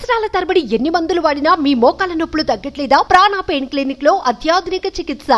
సంవత్సరాల తరబడి ఎన్ని మందులు వాడినా మీ మోకాల నొప్పులు తగ్గట్లేదా ప్రాణ పెయిన్ క్లినిక్ లో అత్యాధునిక చికిత్స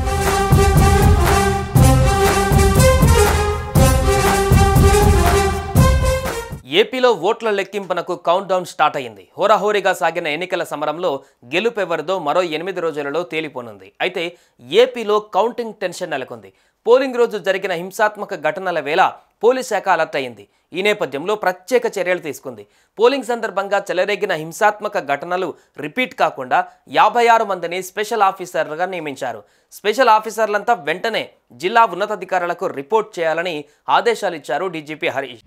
ఏపీలో ఓట్ల లెక్కింపునకు కౌంట్ డౌన్ స్టార్ట్ అయింది హోరాహోరీగా సాగిన ఎన్నికల సమరంలో గెలుపెవరిదో మరో ఎనిమిది రోజులలో తేలిపోనుంది అయితే ఏపీలో కౌంటింగ్ టెన్షన్ నెలకొంది పోలింగ్ రోజు జరిగిన హింసాత్మక ఘటనల వేళ పోలీస్ శాఖ అలర్ట్ అయింది ఈ నేపథ్యంలో ప్రత్యేక చర్యలు తీసుకుంది పోలింగ్ సందర్భంగా చెలరేగిన హింసాత్మక ఘటనలు రిపీట్ కాకుండా యాభై ఆరు మందిని స్పెషల్ ఆఫీసర్లుగా నియమించారు స్పెషల్ ఆఫీసర్లంతా వెంటనే జిల్లా ఉన్నతాధికారులకు రిపోర్ట్ చేయాలని ఆదేశాలు ఇచ్చారు డీజీపీ హరీష్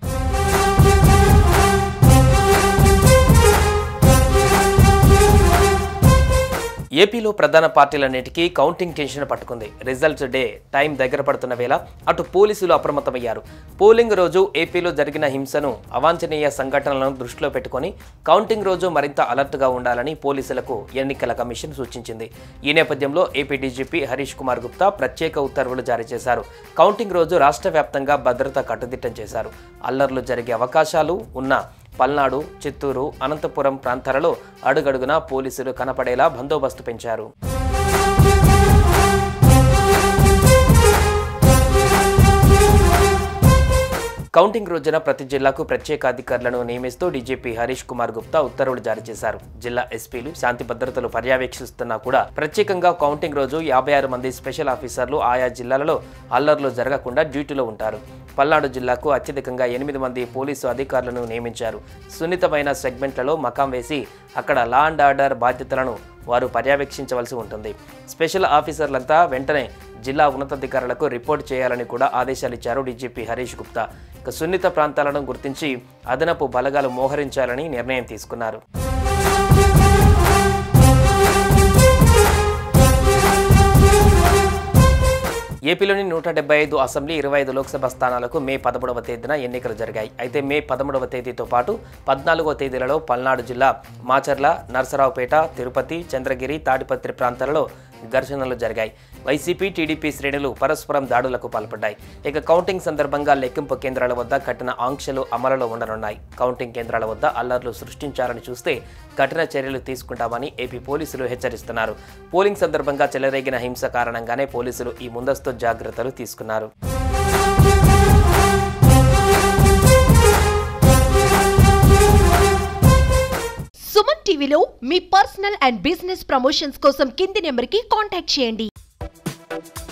ఏపీలో ప్రధాన పార్టీలన్నిటికీ కౌంటింగ్ టెన్షన్ పట్టుకుంది రిజల్ట్స్ డే టైం దగ్గర పడుతున్న వేళ అటు పోలీసులు అప్రమత్తమయ్యారు పోలింగ్ రోజు ఏపీలో జరిగిన హింసను అవాంఛనీయ సంఘటనలను దృష్టిలో పెట్టుకొని కౌంటింగ్ రోజు మరింత అలర్ట్గా ఉండాలని పోలీసులకు ఎన్నికల కమిషన్ సూచించింది ఈ నేపథ్యంలో ఏపీ డీజీపీ హరీష్ కుమార్ గుప్తా ప్రత్యేక ఉత్తర్వులు జారీ చేశారు కౌంటింగ్ రోజు రాష్ట్ర వ్యాప్తంగా భద్రత కట్టుదిట్టం చేశారు అల్లర్లు జరిగే అవకాశాలు ఉన్న పల్నాడు చిత్తూరు అనంతపురం ప్రాంతాలలో అడుగడుగునా పోలీసులు కనపడేలా బందోబస్తు పెంచారు కౌంటింగ్ రోజున ప్రతి జిల్లాకు ప్రత్యేక అధికారులను నియమిస్తూ డీజీపీ హరీష్ కుమార్ గుప్తా ఉత్తర్వులు జారీ చేశారు జిల్లా ఎస్పీలు శాంతి భద్రతలు పర్యవేక్షిస్తున్నా కూడా ప్రత్యేకంగా కౌంటింగ్ రోజు యాభై ఆరు మంది స్పెషల్ ఆఫీసర్లు ఆయా జిల్లాలలో అల్లర్లు జరగకుండా డ్యూటీలో ఉంటారు పల్నాడు జిల్లాకు అత్యధికంగా ఎనిమిది మంది పోలీసు అధికారులను నియమించారు సున్నితమైన సెగ్మెంట్లలో మకాం వేసి అక్కడ లా అండ్ ఆర్డర్ బాధ్యతలను వారు పర్యవేక్షించవలసి ఉంటుంది స్పెషల్ ఆఫీసర్లంతా వెంటనే జిల్లా ఉన్నతాధికారులకు రిపోర్ట్ చేయాలని కూడా ఆదేశాలు ఇచ్చారు డీజీపీ హరీష్ గుప్తా ఇక సున్నిత ప్రాంతాలను గుర్తించి అదనపు బలగాలు మోహరించాలని నిర్ణయం తీసుకున్నారు ఏపీలోని నూట డెబ్బై ఐదు అసెంబ్లీ ఇరవై ఐదు లోక్సభ స్థానాలకు మే పదమూడవ తేదీన ఎన్నికలు జరిగాయి అయితే మే పదమూడవ తేదీతో పాటు పద్నాలుగవ తేదీలలో పల్నాడు జిల్లా మాచర్ల నరసరావుపేట తిరుపతి చంద్రగిరి తాడిపత్రి ప్రాంతాలలో ఘర్షణలు జరిగాయి వైసీపీ టీడీపీ శ్రేణులు పరస్పరం దాడులకు పాల్పడ్డాయి ఇక కౌంటింగ్ సందర్భంగా లెక్కింపు కేంద్రాల వద్ద కఠిన ఆంక్షలు అమలులో ఉండనున్నాయి కౌంటింగ్ కేంద్రాల వద్ద అల్లర్లు సృష్టించారని చూస్తే కఠిన చర్యలు తీసుకుంటామని ఏపీ పోలీసులు హెచ్చరిస్తున్నారు పోలింగ్ సందర్భంగా చెలరేగిన హింస కారణంగానే పోలీసులు ఈ ముందస్తు జాగ్రత్తలు తీసుకున్నారు సుమన్ టీవీలో మీ పర్సనల్ అండ్ బిజినెస్ ప్రమోషన్స్ కోసం కింది నెంబర్ కి కాంటాక్ట్ చేయండి